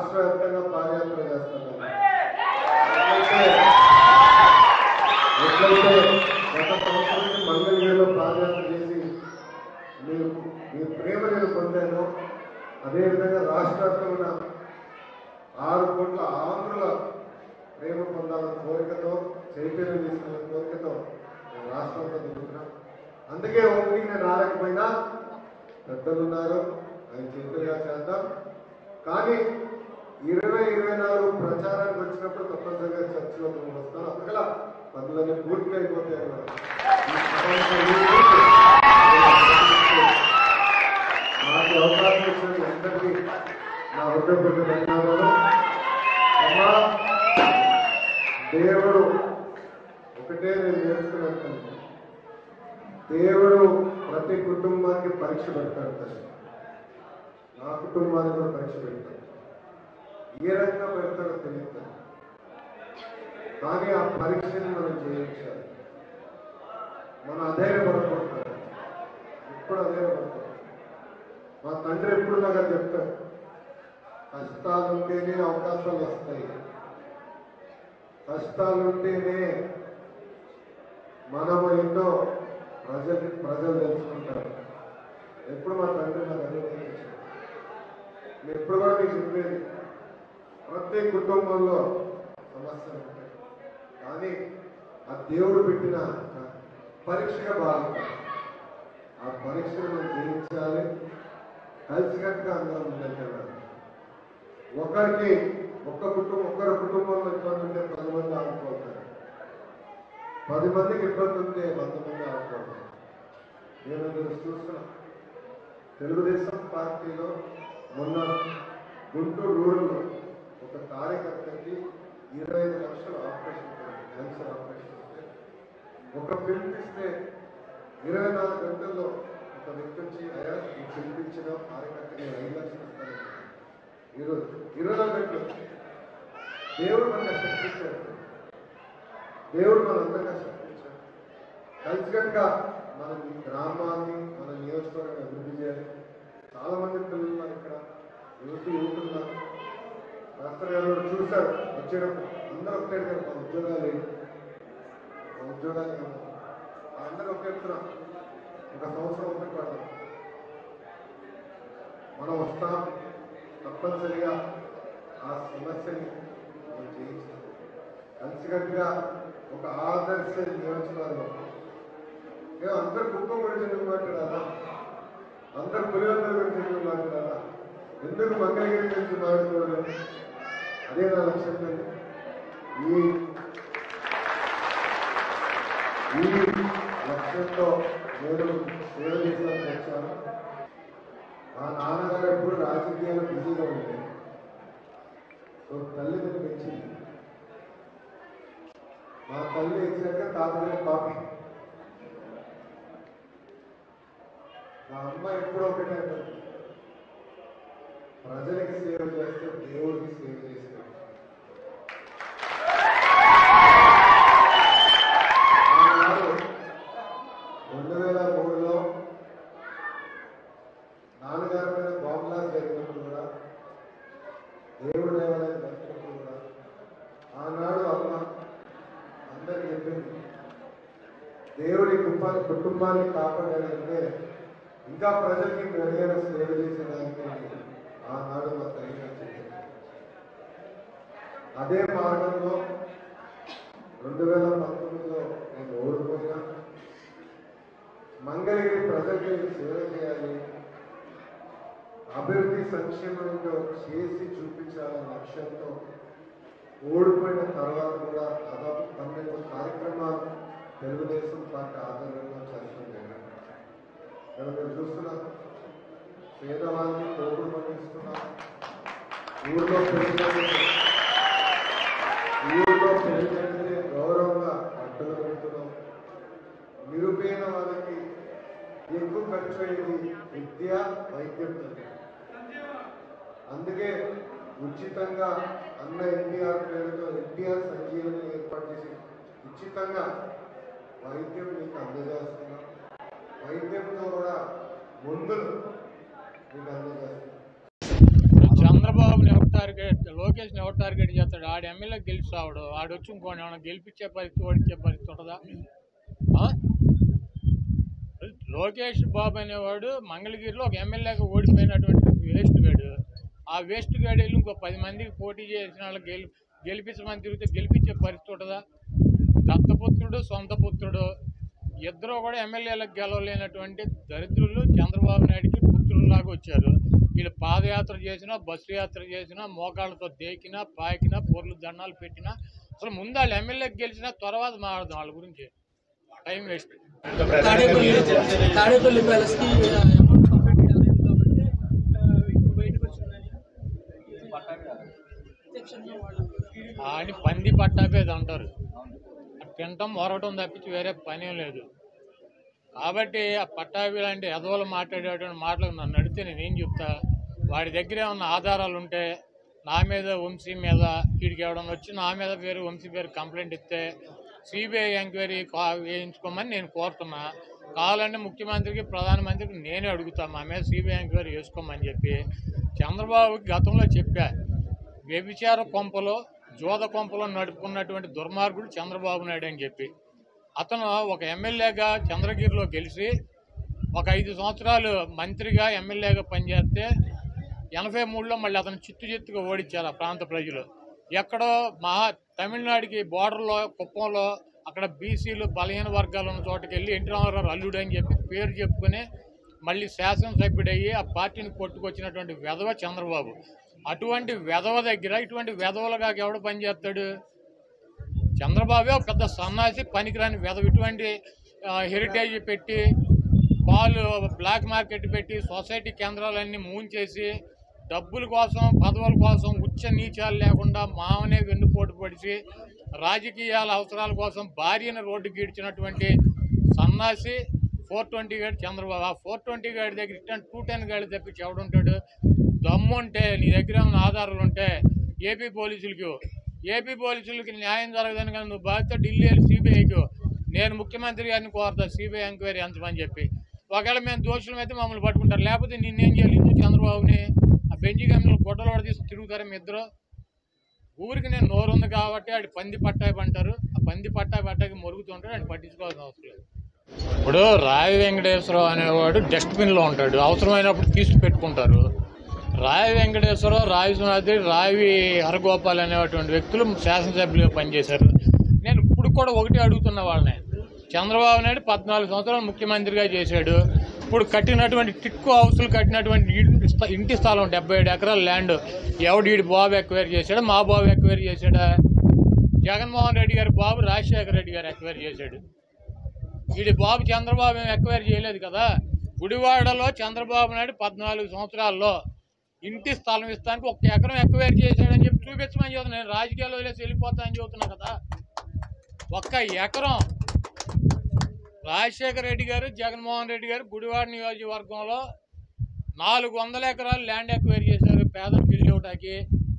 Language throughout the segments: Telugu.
రాష్ట్ర వ్యాప్తంగా పాదయాత్ర చేస్తున్నాను ఎట్లయితే గత సంవత్సరం మంగళగిరిలో పాదయాత్ర చేసి మీరు మీ ప్రేమ నేను పొందాను అదేవిధంగా రాష్ట్ర వ్యాప్తంగా ఆరు కోట్ల ఆంధ్రుల ప్రేమ పొందాలని కోరికతో చైతన్యం తీసుకునే కోరికతో నేను రాష్ట్రంతో తిరుగుతున్నా అందుకే ఒకటి నేను రాలేకపోయినా పెద్దలు ఉన్నారు ఆయన చేతులుగా చేద్దాం కానీ ఇరవై ఇరవై నాలుగు ప్రచారానికి వచ్చినప్పుడు తప్పనిసరిగా చర్చలో మేము వస్తాం అందుకలా పనులన్నీ పూర్తి అయిపోతాయి అన్నమాట. ఈ సమావేశం నాకు అవకాశం ఇచ్చిన అందరికీ నా హృదయపూర్వక ధన్యవాదాలు అమ్మా దేవుడు ఒకటే నేను నేర్చుకున్నాను దేవుడు ప్రతి కుటుంబానికి పరీక్ష పెడతాడు తల్లి నా కుటుంబానికి కూడా పరీక్ష పెడతాడు ఏ రకంగా పెడతాడో తెలియదు తల్లి. కానీ ఆ పరీక్షని మనం జయించాలి మనం అధైర్యపడకూడదు ఎప్పుడు అధైర్యపడకూడదు మా తండ్రి ఎప్పుడు నాకు అది చెప్తాడు కష్టాలు ఉంటేనే అవకాశాలు వస్తాయి కష్టాలు ఉంటేనే మనము ఎన్నో ప్రజలు ప్రజలు తెలుసుకుంటారు ఎప్పుడు మా తండ్రి నాకు అదే నేర్పించాడు. నేను ఎప్పుడు కూడా మీకు చెప్పేది ప్రతి కుటుంబంలో సమస్యలు ఉంటాయి కానీ ఆ దేవుడు పెట్టిన పరీక్షగా భావిస్తాం ఆ పరీక్షను మనం జయించాలి కలిసికట్టుగా అందరం ముందుకెళ్ళాలి ఒకరికి ఒక్క కుటుంబం ఒక్కరి కుటుంబంలో ఇబ్బంది ఉంటే పది మంది ఆడుకోతారు పది మందికి ఇబ్బంది ఉంటే వంద మంది ఆడుకోతారు నేను మీరు చూస్తున్నా తెలుగుదేశం పార్టీలో మొన్న గుంటూరు రూరల్లో ఒక కార్యకర్తకి ఇరవై ఐదు లక్షల ఆపరేషన్ క్యాన్సర్ ఆపరేషన్ ఉంటే ఒక పిలిపిస్తే ఇరవై నాలుగు గంటల్లో ఒక వ్యక్తి వచ్చి అయ్యా నువ్వు పిలిపించిన కార్యకర్తకి నేను ఐదు లక్షలు ఇస్తాను ఈరోజు ఇరవై నాలుగు గంటలు దేవుడు మనకు శక్తి ఇచ్చాడు దేవుడు మనందరికీ శక్తి ఇచ్చాడు కలిసికట్టుగా మన ఈ గ్రామాన్ని మన నియోజకవర్గాన్ని అభివృద్ధి చేయాలి చాలా మంది పిల్లలు ఉన్నారు ఇక్కడ యువతి యువకులు ఉన్నారు రాష్ట్ర గారు కూడా చూశారు వచ్చేటప్పుడు అందరూ ఒకటే అడిగారు, మా ఉద్యోగాలు ఏంటి మా ఉద్యోగాలు ఏమో అందరూ ఒకే చెప్తున్నాం ఒక సంవత్సరం ఒకటి పడతాం మనం వస్తాం తప్పనిసరిగా ఆ సమస్యని మనం జయించాం కలిసికట్టుగా ఒక ఆదర్శ నియోజకవర్గం ఏ అందరు కుటుంబం గురించి ఎందుకు మాట్లాడాలా అందరు పులివెందుల గురించి ఎందుకు మాట్లాడాలా ఎందుకు మంగళగిరి గురించి మాట్లాడకూడదు అదే నా లక్ష్యం అండి. ఈ ఈ లక్ష్యంతో నేను సేవ చేసాను వచ్చాను మా నాన్నగారు ఎప్పుడు రాజకీయాలు బిజీగా ఉండేది సో తల్లి నన్ను పెంచింది మా తల్లి ఇచ్చాక తాతగారి కాపీ మా అమ్మ ఎప్పుడో ఒకటే అంటుంది, ప్రజలకి సేవ చేస్తే దేవుడికి సేవ చేస్తే ఆనాడు రెండు వేల మూడులో నాన్నగారి మీద బాంబ్లాస్ జరిగినప్పుడు కూడా దేవుడు దేవాలయం జరిగినప్పుడు కూడా ఆనాడు అమ్మ అందరికి చెప్పింది దేవుడి కుటుంబాన్ని కుటుంబాన్ని కాపాడాలంటే ఇంకా ప్రజలకి మెరుగైన సేవ చేసేదానికి ఆనాడు మా తల్లి నాకు చెప్పింది అదే మార్గంలో రెండు వేల పంతొమ్మిదిలో నేను ఓడిపోయినా మంగళగిరి ప్రజలకి సేవ చేయాలి అభివృద్ధి సంక్షేమంలో చేసి చూపించాలనే లక్ష్యంతో ఓడిపోయిన తర్వాత కూడా దాదాపు పన్నెండు కార్యక్రమాలు తెలుగుదేశం పార్టీ ఆధ్వర్యంలో చేస్తాం జరిగింది ఇక్కడ మీరు చూస్తున్నారు పేదవాళ్ళని తోపుడు పండిస్తున్నాం ఊళ్ళో పెళ్లి ఊళ్ళో పెళ్లి గౌరవంగా పంటలు పెడుతున్నాం నిరుపేద వాళ్ళకి ఎక్కువ ఖర్చు అయ్యేది విద్య వైద్యం తల్లి. అందుకే ఉచితంగా అన్న ఎన్టీఆర్ పేరుతో ఎన్టీఆర్ సంజీవని ఏర్పాటు చేసి ఉచితంగా వైద్యం మీకు అందజేస్తున్నాం వైద్యంతో కూడా మందులు మీకు అందజేస్తున్నాం చంద్రబాబు చంద్రబాబుని ఎవరు టార్గెట్ లోకేష్ని ఎవరు టార్గెట్ చేస్తాడు ఆడు ఎమ్మెల్యే గెలిచాడు ఆడు వచ్చి ఇంకోటి ఏమైనా గెలిపించే పరిస్థితి ఓడించే పరిస్థితి ఉంటుందా ఆ? లోకేష్ బాబు అనేవాడు మంగళగిరిలో ఒక ఎమ్మెల్యేగా ఓడిపోయినటువంటి వేస్ట్ గాడు ఆ వేస్ట్ గాడు వెళ్ళి ఇంకో పది మందికి పోటీ చేసిన వాళ్ళు గెలి గెలిపించమని తిరిగితే గెలిపించే పరిస్థితి ఉంటుందా దత్తపుత్రుడు సొంత పుత్రుడు ఇద్దరు కూడా ఎమ్మెల్యేలకు గెలవలేనటువంటి దరిద్రులు చంద్రబాబు నాయుడికి పుత్రుల్లాగా వచ్చారు వీళ్ళు పాదయాత్ర చేసినా బస్సు యాత్ర చేసినా మోకాళ్ళతో దేకినా పాకినా పొర్లు దండాలు పెట్టినా అసలు ముందు వాళ్ళు ఎమ్మెల్యేకి గెలిచినా తర్వాత మాట్లాడదాం వాళ్ళ గురించి time waste Tadepalli Tadepalli palace కి అమౌంట్ కంప్లీట్ కాలేదు కాబట్టి ఆ, ఇప్పుడు బయటకు వచ్చిందని ప్రత్యక్షంగా వాళ్ళు అని పంది పట్టాపేది అంటారు అది తినటం మొరగటం తప్పించి వేరే పనే లేదు కాబట్టి ఆ పట్టాభి లాంటి ఎదవలు మాట్లాడేటువంటి మాటలు నన్ను అడిగితే నేనేం చెప్తా వాడి దగ్గర ఏమన్నా ఆధారాలు ఉంటే నా మీద వంశీ మీద వీడికి ఎవడన్నా వచ్చి నా మీద పేరు వంశీ పేరు కంప్లైంట్ ఇస్తే సిబిఐ ఎంక్వైరీ కా- వేయించుకోమని నేను కోరుతున్నా కావాలంటే ముఖ్యమంత్రికి ప్రధానమంత్రికి నేనే అడుగుతా మా మీద సిబిఐ ఎంక్వైరీ చేసుకోమని చెప్పి చంద్రబాబుకి గతంలో చెప్పా వ్యభిచార కొంపలో జోద కొంపలో నడుపుకున్నటువంటి దుర్మార్గుడు చంద్రబాబు నాయుడు అని చెప్పి అతను ఒక ఎమ్మెల్యేగా చంద్రగిరిలో గెలిచి ఒక ఐదు సంవత్సరాలు మంత్రిగా ఎమ్మెల్యేగా పనిచేస్తే ఎనభై మూడులో మళ్ళీ అతను చిత్తు చిత్తుగా ఓడించారు ఆ ప్రాంత ప్రజలు ఎక్కడో మహా తమిళనాడుకి బోర్డర్లో కుప్పంలో అక్కడ బీసీలు బలహీన వర్గాలు ఉన్న చోటకి వెళ్ళి ఎన్టీ రామారావు అల్లుడు అని చెప్పి పేరు చెప్పుకుని మళ్ళీ శాసనసభ్యుడయ్యి ఆ పార్టీని కొట్టుకొచ్చినటువంటి వెధవ చంద్రబాబు అటువంటి వెధవ దగ్గర ఇటువంటి వెధవలుగా ఎవడు పనిచేస్తాడు చంద్రబాబే ఒక పెద్ద సన్నాసి పనికిరాని వెధవ ఇటువంటి ఆ, హెరిటేజ్ పెట్టి పాలు బ్లాక్ మార్కెట్ పెట్టి సొసైటీ కేంద్రాలన్నీ మూంచేసి డబ్బుల కోసం పదవుల కోసం ఉచ్చ నీచాలు లేకుండా మామనే వెన్నుపోటు పడిచి రాజకీయాల అవసరాల కోసం భార్యను రోడ్డు గీడ్చినటువంటి సన్నాసి ఫోర్ ట్వంటీ గాడి చంద్రబాబు ఆ ఫోర్ ట్వంటీ గాడి దగ్గర ఇట్లాంటి టూ టెన్ గాడి తప్పించి ఎవడుంటాడు దమ్ము ఉంటే నీ దగ్గర ఏమైనా ఆధారాలు ఉంటే ఏపీ పోలీసులకి ఏపీ పోలీసులకి న్యాయం జరగదని కానీ నువ్వు బాధ్యత ఢిల్లీ వెళ్ళి సిబిఐకి నేను ముఖ్యమంత్రి గారిని కోరుతా సిబిఐ ఎంక్వైరీ ఎంచమని చెప్పి ఒకవేళ మేము దోషులం అయితే మమ్మల్ని పట్టుకుంటారు లేకపోతే నిన్నేం చేయాలి నువ్వు చంద్రబాబుని ఆ బెంజి గమ్మిలో గొడ్డలు పడి తీసి తిరుగుతారు మీ ఇద్దరు ఊరికి నేను నోరు ఉంది కాబట్టి ఆడి పంది పట్టాయి అంటారు ఆ పంది పట్టాయి పట్టాకి మొరుగుతుంటాడు ఆయన పట్టించుకోవాల్సిన అవసరం లేదు ఇప్పుడు రావి వెంకటేశ్వరరావు అనేవాడు డస్ట్బిన్లో ఉంటాడు అవసరమైనప్పుడు తీసి పెట్టుకుంటారు రావి వెంకటేశ్వరరావు రావి సునాథి రావి హరగోపాల్ అనేటువంటి వ్యక్తులు శాసనసభ్యులుగా పనిచేశారు నేను ఇప్పుడు కూడా ఒకటి అడుగుతున్న వాళ్ళని చంద్రబాబు నాయుడు పద్నాలుగు సంవత్సరాలు ముఖ్యమంత్రిగా చేశాడు ఇప్పుడు కట్టినటువంటి టిక్కు హౌస్లు కట్టినటువంటి ఇంటి స్థ- ఇంటి స్థలం డెబ్బై ఏడు ఎకరాల ల్యాండ్ ఎవడు వీడి బాబు ఎక్వైర్ చేశాడు మా బాబు ఎక్వైర్ చేశాడా జగన్మోహన్ రెడ్డి గారి బాబు రాజశేఖర రెడ్డి గారు ఎక్వైర్ చేశాడు వీడి బాబు చంద్రబాబు ఏం ఎక్వైర్ చేయలేదు కదా గుడివాడలో చంద్రబాబు నాయుడు పద్నాలుగు సంవత్సరాల్లో ఇంటి స్థలం ఇస్తానికి ఒక్క ఎకరం ఎక్వైర్ చేశాడని చెప్పి చూపించమని చెబుతున్నా నేను రాజకీయాల్లో వదిలేసి వెళ్ళిపోతా అని చెబుతున్నా కదా ఒక్క ఎకరం రాజశేఖర రెడ్డి గారు జగన్మోహన్ రెడ్డి గారు గుడివాడ నియోజకవర్గంలో నాలుగు వందల ఎకరాలు ల్యాండ్ ఎక్వైర్ చేశారు పేదలకు ఇల్లు ఇవ్వటానికి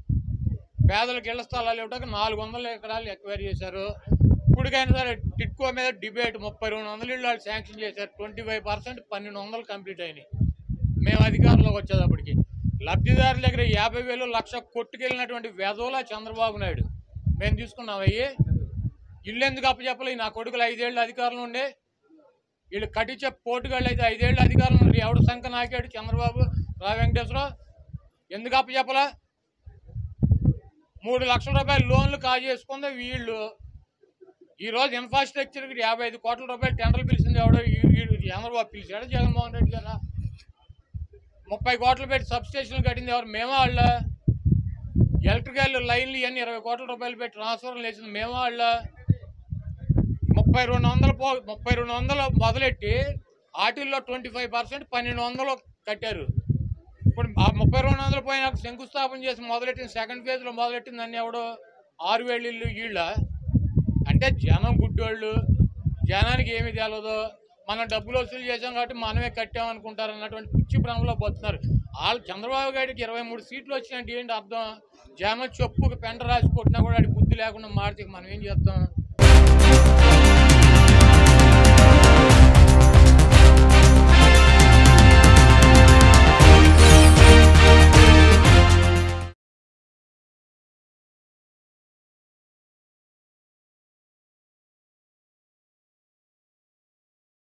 పేదలకు ఇళ్ల స్థలాలు ఇవ్వడానికి నాలుగు వందల ఎకరాలు ఎక్వైర్ చేశారు ఇప్పటికైనా సరే టిట్కో మీద డిబేట్ ముప్పై రెండు వందల ఇళ్ళు వాళ్ళు శాంక్షన్ చేశారు ట్వంటీ ఫైవ్ పర్సెంట్ పన్నెండు వందలు కంప్లీట్ అయినాయి మేము అధికారంలోకి వచ్చేటప్పటికి లబ్ధిదారుల దగ్గర యాభై వేలు లక్ష కొట్టుకెళ్ళినటువంటి వెధవల చంద్రబాబు నాయుడు మేము తీసుకున్నాం అయ్యి ఇల్లు ఎందుకు అప్పచెప్పలే నా కొడుకులు ఐదేళ్ళు అధికారంలో ఉండే వీళ్ళు కట్టించే పోటుగాళ్ళు అయితే ఐదేళ్ళు అధికారంలో ఉండి ఎవడు సంఖ నాకాడు చంద్రబాబు రా వెంకటేశ్వరరావు ఎందుకు అప్పచెప్పలా మూడు లక్షల రూపాయలు లోన్లు కాజేసుకుంది వీళ్ళు ఈ రోజు ఇన్ఫ్రాస్ట్రక్చర్కి యాభై ఐదు కోట్ల రూపాయలు టెండర్లు పిలిచింది ఎవడో ఈ- వీడు చంద్రబాబు పిలిచాడు జగన్మోహన్ రెడ్డి గారా ముప్పై కోట్లు పెట్టి సబ్ స్టేషన్లు కట్టింది ఎవరు మేమా వాళ్ళ ఎలక్ట్రికల్ లైన్లు ఇవన్నీ ఇరవై కోట్ల రూపాయలు పెట్టి ట్రాన్స్ఫర్లు వేసింది మేమా వాళ్ళ ముప్పై రెండు వందలు పో ముప్పై రెండు వందలు మొదలెట్టి వాటిల్లో ట్వంటీ ఫైవ్ పర్సెంట్ పన్నెండు వందలు కట్టారు ఇప్పుడు ఆ ముప్పై రెండు వందలు పోయినాక శంకుస్థాపన చేసి మొదలెట్టిన సెకండ్ ఫేజ్లో మొదలెట్టింది అన్ని ఎవడో ఆరు వేలు ఇల్లు వీళ్ళ అంటే జనం గుడ్డోళ్ళు జనానికి ఏమీ తెలియదు మనం డబ్బులు వసూలు చేసాం కాబట్టి మనమే కట్టాం అనుకుంటారు అన్నటువంటి పిచ్చి భ్రమలో పోతున్నారు వాళ్ళు చంద్రబాబు గారికి ఇరవై మూడు సీట్లు వచ్చినట్టు ఏంటి అర్థం జనం చెప్పుకు పెంట రాసి కొట్టినా కూడా వాడి బుద్ధి లేకుండా మాడితే మనం ఏం చేస్తాం